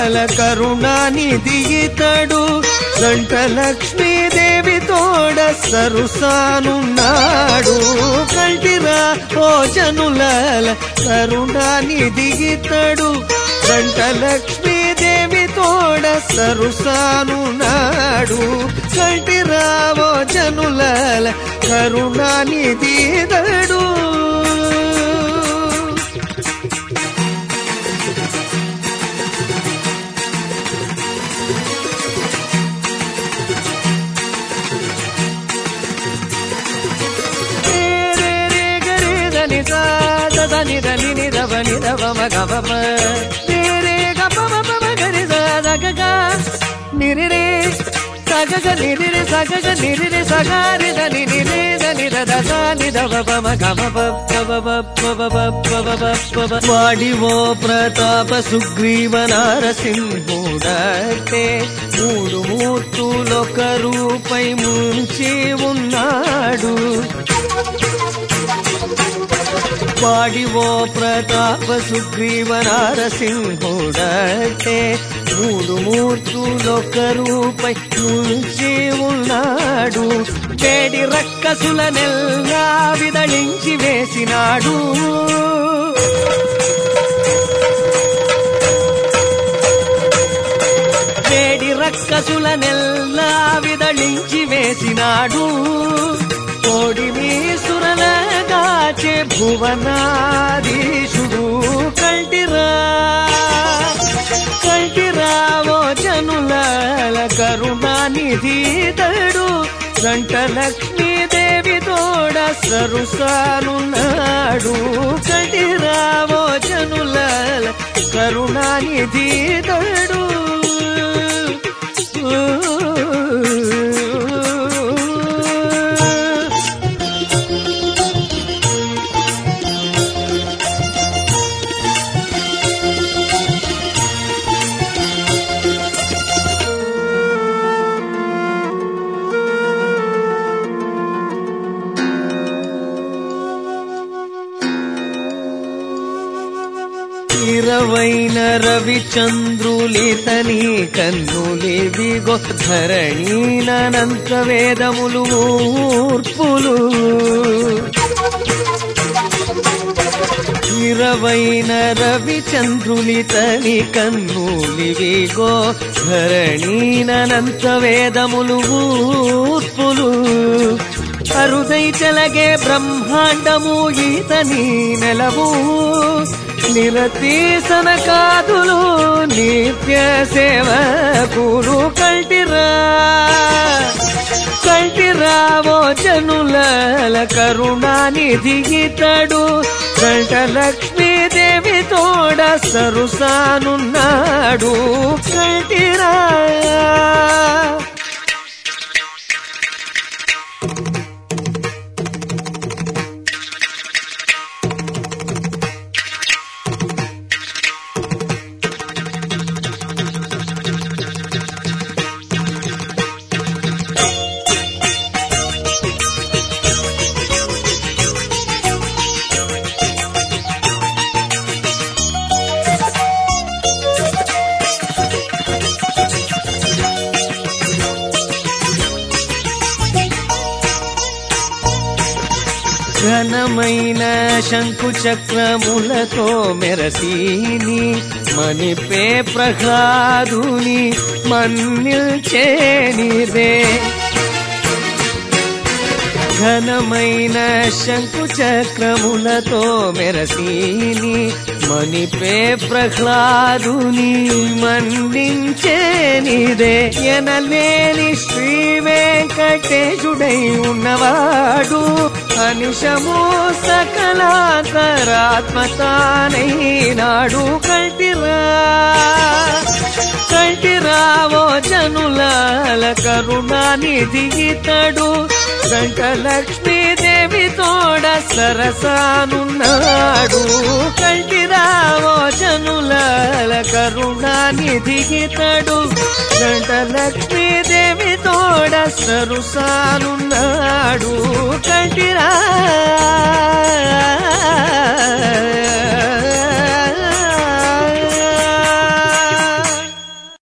కరుణానిధి ఇతడు గంట లక్ష్మీదేవి తోడ సరుసానున్నాడు కంటిరా ఓ జనుల కరుణానిధి ఇతడు గంట లక్ష్మీదేవి తోడ సరుసానున్నాడు కంటిరా ఓ జనుల కరుణానిధి ఇతడు దని దని నిదవ నిదవ మగవ రే రే గప మప మగరి గగ నిరిరే సగగ నిరిరే సగగ నిరిరే సగారి దని నిరే దని దద నిదవ పమ గమ వాడివో ప్రతాప సుగ్రీవ నారసింహుడటే మూడు మూర్తులొక రూపై ముంచి ఉన్నాడు వాడివో ప్రతాప సుగ్రీవ నారసింహుడటే మూడు మూర్తులొక రూపై ముంచి ఉన్నాడు వేడి రక్కసుల నెల్లా విదళించి వేసినాడు వేడి రక్కసుల నెల్లా విదళించి వేసినాడు కోడి సురలగాచే భువనాధీశుడు కంటిరా కంటిరావో జనుల కరుణానిధీతడు గంట లక్ష్మీదేవి తోడ సరుసానున్నాడు కంటిరావో జనుల కరుణానిధీతడు ఇరవైన రవిచంద్రులితని కన్నులివిగో ధరణీనంత వేదములు ఊర్పులు ఇరవైన రవిచంద్రులితని కన్నులివిగో ధరణీనంత వేదములు ఊర్పులు అరుదై చలగే బ్రహ్మాండము ఈతని నెలవు నిరతీసన కాదులు నిత్య సేవకులు కల్టిరా కల్టిరావో జనుల కరుణానిధి ఇతడు కంట లక్ష్మీదేవి తోడ సరుసానున్నాడు కల్టిరా ఘనమైన శంకు చక్రములతో మెరసీని మణిపే ప్రహ్లాదుని మన్నిల్చేనిదే ఘనమైన శంకు చక్రములతో మెరసీని మణిపే ప్రహ్లాదుని మన్నించేనిదే ఎనలేని శ్రీ వెంకటేశుడై ఉన్నవాడు అనిశము సకలాంతరాత్మతానైనాడు కంటిరా కంటిరావో జనుల కరుణానిధి ఇతడు గంట లక్ష్మీదేవి తోడ సరసానున్నాడు కంటిరావో జనుల కరుణానిధి ఇతడు గంట లక్ష్మీదేవి తోడ సరుసానున్నాడు కంటిరా